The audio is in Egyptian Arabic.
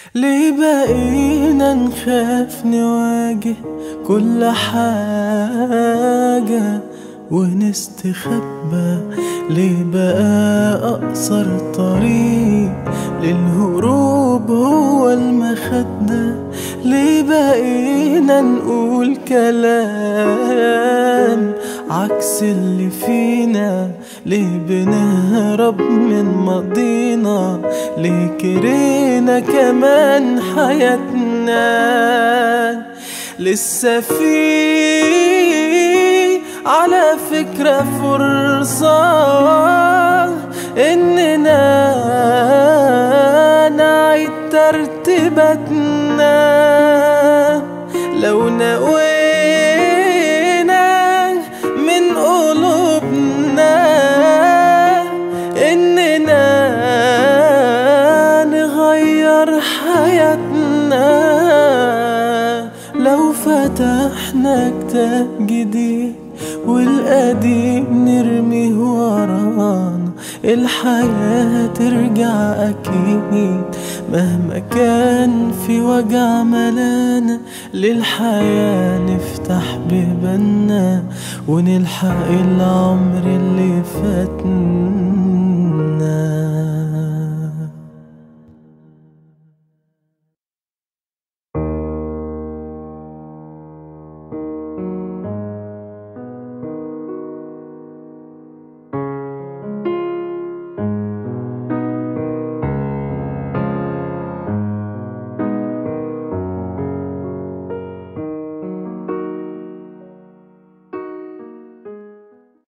ليه بقينا نخاف نواجه كل حاجة ونستخبى ليه بقى أقصر طريق للهروب هو المخدة ليه بقينا نقول كلام عكس اللي فينا ليه بنهرب من ماضينا ليه كرهنا كمان حياتنا لسه في على فكرة فرصة إننا نعيد ترتيباتنا لو نوينا من قلوبنا إننا نغير حياتنا لو فتحنا كتاب جديد والقديم نرميه ورانا الحياة ترجع أكيد مهما كان في وجع ملانا للحياة نفتح بيبنا ونلحق العمر